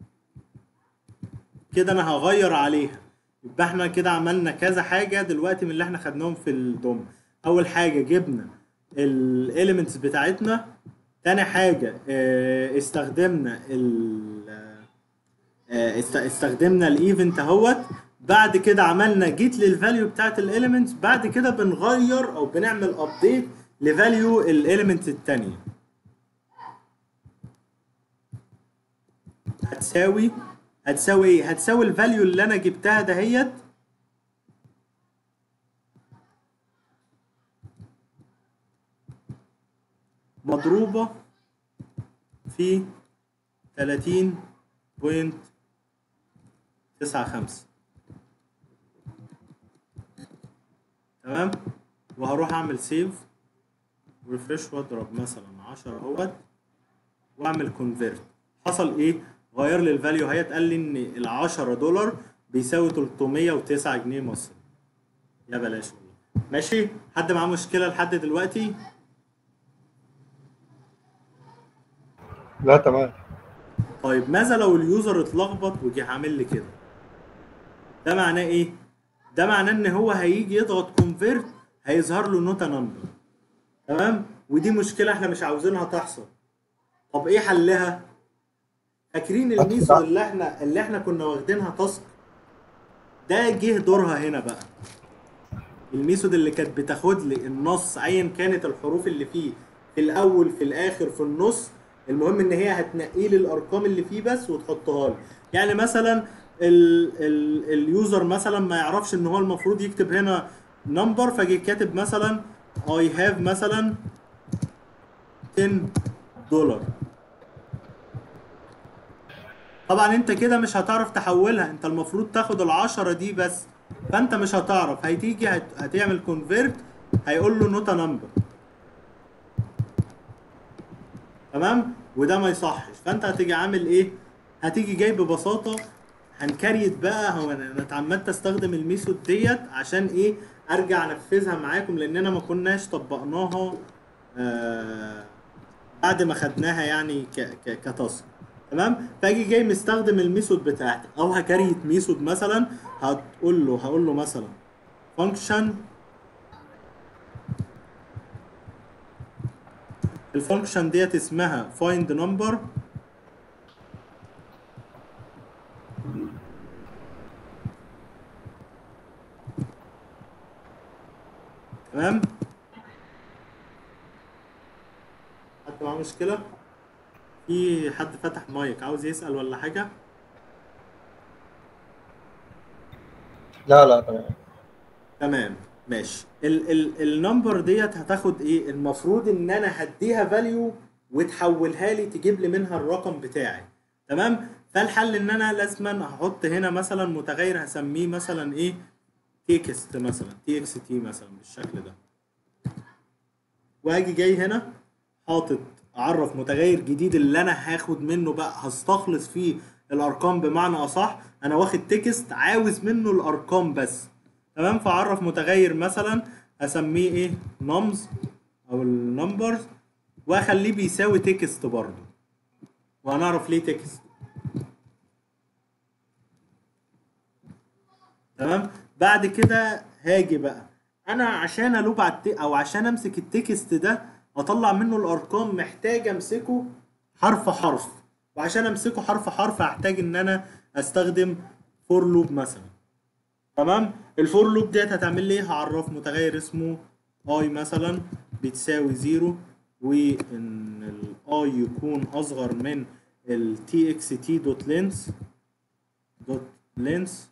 كده أنا هغير عليها يبقى احنا كده عملنا كذا حاجة دلوقتي من اللي احنا خدناهم في الدوم أول حاجة جبنا الاليمنتس بتاعتنا تاني حاجة اه، استخدمنا ال آه، است- استخدمنا الايفنت اهوت بعد كده عملنا جيت للفاليو بتاعت الاليمنتس بعد كده بنغير او بنعمل ابديت لفاليو الاليمنت التانية هتساوي هتساوي ايه هتساوي الفاليو اللي انا جبتها دهيت مضروبة في 30 بوينت تسعة خمسة تمام وهروح اعمل سيف ريفرش واضرب مثلا 10 اهوت واعمل كونفيرت حصل ايه غير لي الفاليو هي قال لي ان ال 10 دولار بيساوي 309 جنيه مصري يا بلاش والله ماشي حد معاه مشكله لحد دلوقتي لا تمام طيب ماذا لو اليوزر اتلخبط وجي عامل لي كده ده معناه ايه ده معناه ان هو هيجي يضغط كونفيرت هيظهر له نوتا نمبر تمام ودي مشكله احنا مش عاوزينها تحصل طب ايه حلها فاكرين الميثود اللي احنا اللي احنا كنا واخدينها تاسك ده جه دورها هنا بقى الميثود اللي كانت بتاخد لي النص ايا كانت الحروف اللي فيه في الاول في الاخر في النص المهم ان هي هتنقي لي الارقام اللي فيه بس وتحطها لي يعني مثلا ال ال اليوزر مثلا ما يعرفش ان هو المفروض يكتب هنا نمبر فجي كاتب مثلا I have مثلا 10 دولار طبعا انت كده مش هتعرف تحولها انت المفروض تاخد العشرة دي بس فانت مش هتعرف هتيجي هت... هتعمل كونفيرت هيقول له نوتا نمبر تمام وده ما يصحش فانت هتيجي عامل ايه هتيجي جاي ببساطه هنكريت بقى هو انا أنا اتعمدت استخدم الميثود ديت عشان ايه ارجع انفذها معاكم لاننا ما كناش طبقناها آه بعد ما خدناها يعني ك ك كتاسك تمام فاجي جاي مستخدم الميثود بتاعتي او هكريت ميثود مثلا هتقول له هقول له مثلا فانكشن الفانكشن ديت اسمها find number تمام مشكله في حد فتح مايك عاوز يسال ولا حاجه لا لا تمام تمام ماشي ال ال النمبر ديت هتاخد ايه المفروض ان انا هديها فاليو وتحولها لي تجيب لي منها الرقم بتاعي تمام فالحل ان انا لازما هحط هنا مثلا متغير هسميه مثلا ايه تكست مثلا تي اكس تي مثلا بالشكل ده واجي جاي هنا حاطط اعرف متغير جديد اللي انا هاخد منه بقى هستخلص فيه الارقام بمعنى اصح انا واخد تكست عاوز منه الارقام بس تمام فاعرف متغير مثلا اسميه ايه نمز او النمبرز واخليه بيساوي تكست برضه وهنعرف ليه تكست تمام بعد كده هاجي بقى انا عشان الوب على الت... او عشان امسك التكست ده اطلع منه الارقام محتاج امسكه حرف حرف وعشان امسكه حرف حرف هحتاج ان انا استخدم فور لوب مثلا تمام الفور لوب ديت هتعمل لي ايه هعرف متغير اسمه اي مثلا بتساوي زيرو وان الاي يكون اصغر من التي اكس تي دوت لينس دوت لينس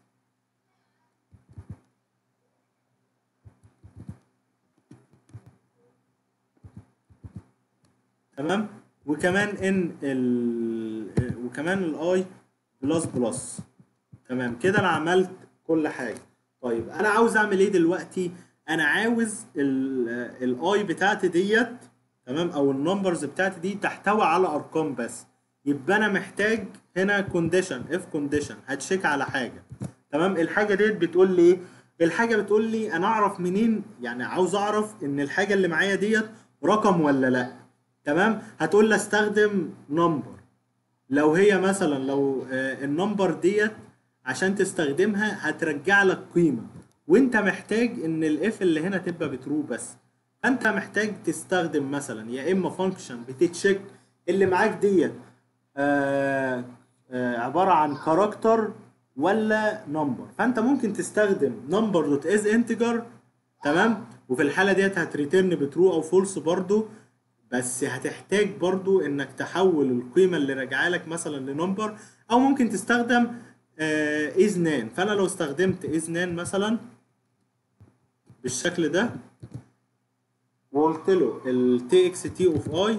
تمام وكمان ان ال وكمان الاي بلس بلس تمام كده انا عملت كل حاجه طيب انا عاوز اعمل ايه دلوقتي انا عاوز الاي بتاعتي ديت تمام او النمبرز بتاعتي دي تحتوي على ارقام بس يبقى انا محتاج هنا كونديشن اف كونديشن هتشيك على حاجه تمام الحاجه ديت بتقول لي ايه الحاجه بتقول لي انا اعرف منين يعني عاوز اعرف ان الحاجه اللي معايا ديت رقم ولا لا تمام هتقول لي استخدم نمبر لو هي مثلا لو آه، النمبر ديت عشان تستخدمها هترجع لك قيمه وانت محتاج ان الاف اللي هنا تبقى بترو بس انت محتاج تستخدم مثلا يا اما فانكشن بتتشيك اللي معاك ديت آه آه عباره عن كاركتر ولا نمبر فانت ممكن تستخدم نمبر دوت از انتجر تمام وفي الحاله ديت هتريتيرن بترو او فولس برضو بس هتحتاج برضو انك تحول القيمه اللي راجعه لك مثلا لنمبر او ممكن تستخدم از نان فانا لو استخدمت از نان مثلا بالشكل ده وقلت له ال تي اكس تي اوف اي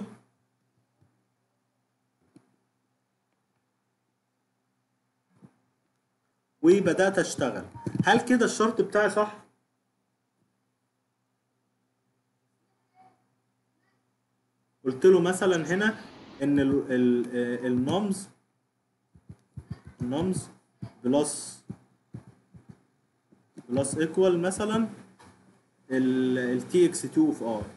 وبدات اشتغل هل كده الشرط بتاعي صح قلت له مثلا هنا ان النومز النومز بلس بلس ايكوال مثلا التي اكس 2 اوف ار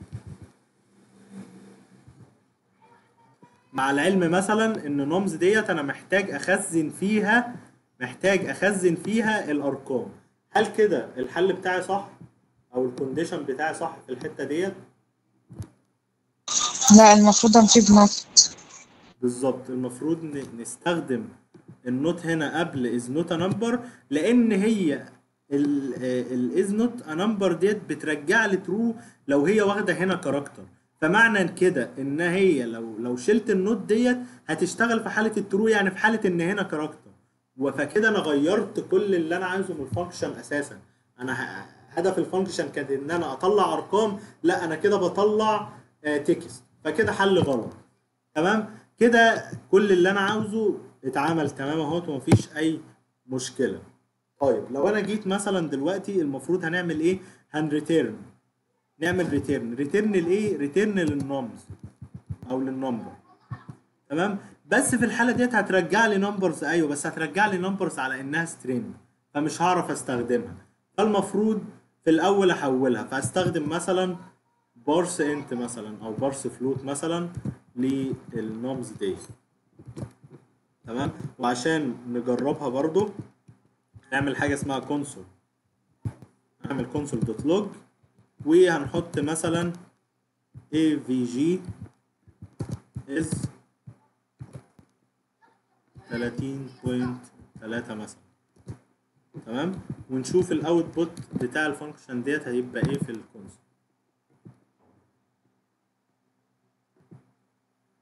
مع العلم مثلا ان نومز ديت انا محتاج اخزن فيها محتاج اخزن فيها الارقام هل كده الحل بتاعي صح او الكونديشن بتاعي صح في الحته ديت لا المفروض انصيب نوت بالظبط المفروض ن- نستخدم النوت هنا قبل از نوت نمبر لان هي الاز نوت نمبر ديت بترجع لي ترو لو هي واخده هنا كاركتر فمعنى كده ان هي لو لو شلت النوت ديت هتشتغل في حاله الترو يعني في حاله ان هنا كاركتر فكده انا غيرت كل اللي انا عايزه من الفانكشن اساسا انا ه- هدف الفانكشن كان ان انا اطلع ارقام لا انا كده بطلع تكست فكده حل غلط تمام كده كل اللي انا عاوزه اتعمل تمام اهوت ومفيش اي مشكله طيب لو انا جيت مثلا دلوقتي المفروض هنعمل ايه هنريتيرن نعمل ريتيرن ريتيرن لايه ريتيرن للنمز او للنمبر تمام بس في الحاله ديت هترجع لي نمبرز ايوه بس هترجع لي نمبرز على انها سترينج فمش هعرف استخدمها فالمفروض في الاول احولها فاستخدم مثلا بارس انت مثلا او بارس فلوت مثلا للنومز دي تمام وعشان نجربها برضو نعمل حاجه اسمها كونسول نعمل كونسول دوت لوج وهنحط مثلا avg is 30.3 مثلا تمام ونشوف الاوتبوت بتاع الفانكشن ديت هيبقى ايه في الكونسول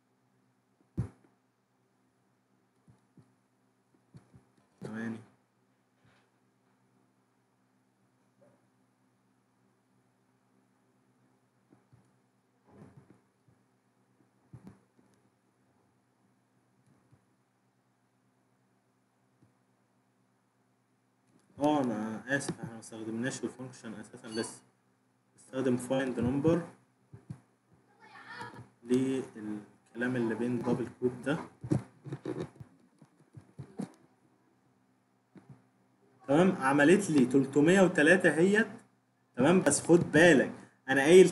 اه انا اسف احنا ما استخدمناش الفانكشن اساسا لسه استخدم فايند نمبر للكلام اللي بين دبل كود ده تمام عملت لي 303 هيت تمام بس خد بالك انا قايل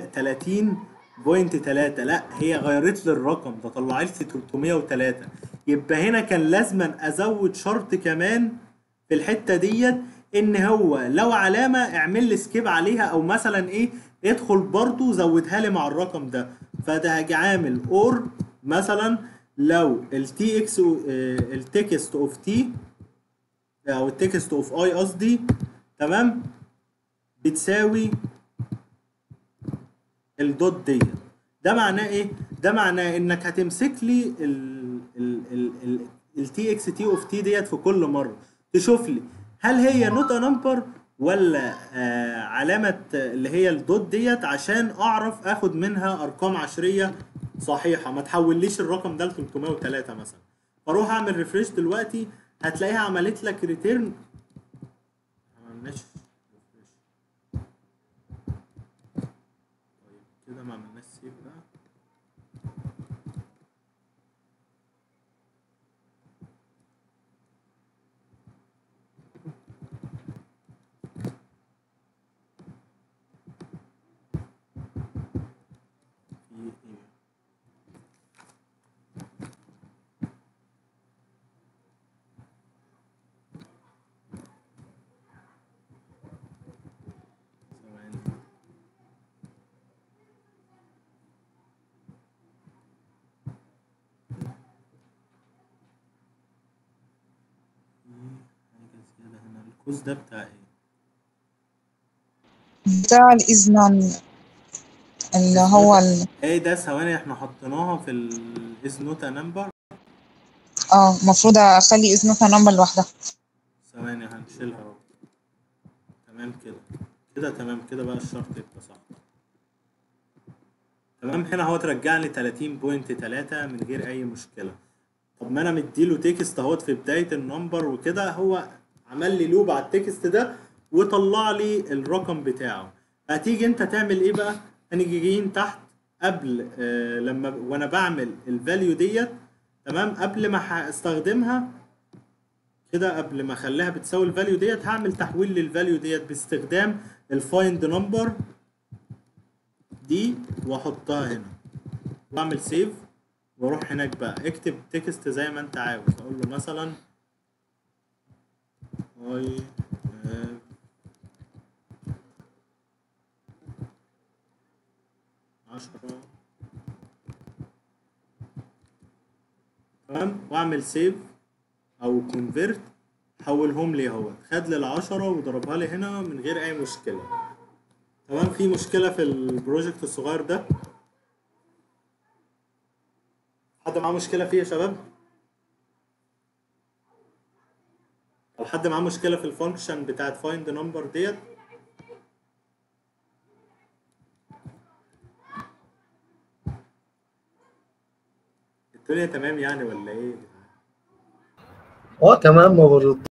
30.3 لا هي غيرت لي الرقم ده طلعت لي 303 يبقى هنا كان لازما ازود شرط كمان في الحته ديت ان هو لو علامه اعمل لي سكيب عليها او مثلا ايه ادخل برضو زودها لي مع الرقم ده فده هاجي عامل اور مثلا لو التي اكس التكست اوف تي او التكست اوف اي قصدي تمام بتساوي الدوت ديت ده معناه ايه ده معناه انك هتمسك لي ال ال ال ال التي اكس تي اوف تي ديت في كل مره تشوف لي هل هي نوت نمبر ولا آه علامه اللي هي الدوت ديت عشان اعرف اخد منها ارقام عشريه صحيحه ما تحوليش الرقم ده ل 303 مثلا فاروح اعمل ريفريش دلوقتي هتلاقيها عملت لك ريتيرن ما عملناش ريفريش طيب كده ما عملناش سيف بقى في ايه ثواني في حاجة زيادة هنا الكوز ده بتاع ايه؟ بتاع الإذن اللي هو ال... ايه ده ثواني احنا حطيناها في الاز نوتا نمبر اه المفروض اخلي إذنها نمبر لوحدها ثواني هنشيلها اهو تمام كده كده تمام كده بقى الشرط يبقى صح تمام هنا هو ترجع لي 30.3 من غير اي مشكله طب ما انا مديله تكست اهوت في بدايه النمبر وكده هو عمل لي لوب على التكست ده وطلع لي الرقم بتاعه هتيجي انت تعمل ايه بقى هنيجي جايين تحت قبل آه لما وانا بعمل الفاليو ديت تمام قبل ما هستخدمها كده قبل ما اخليها بتساوي الفاليو ديت هعمل تحويل للفاليو ديت باستخدام الفايند نمبر دي واحطها هنا واعمل سيف واروح هناك بقى اكتب تكست زي ما انت عاوز اقول له مثلا I have عشرة تمام واعمل سيف او كونفيرت حولهم لي اهو خد لي العشرة وضربها لي هنا من غير اي مشكلة تمام في مشكلة في البروجكت الصغير ده حد معاه مشكلة فيه يا شباب او حد معاه مشكلة في الفانكشن بتاعت فايند نمبر ديت الدنيا تمام يعني ولا ايه اه تمام ما برد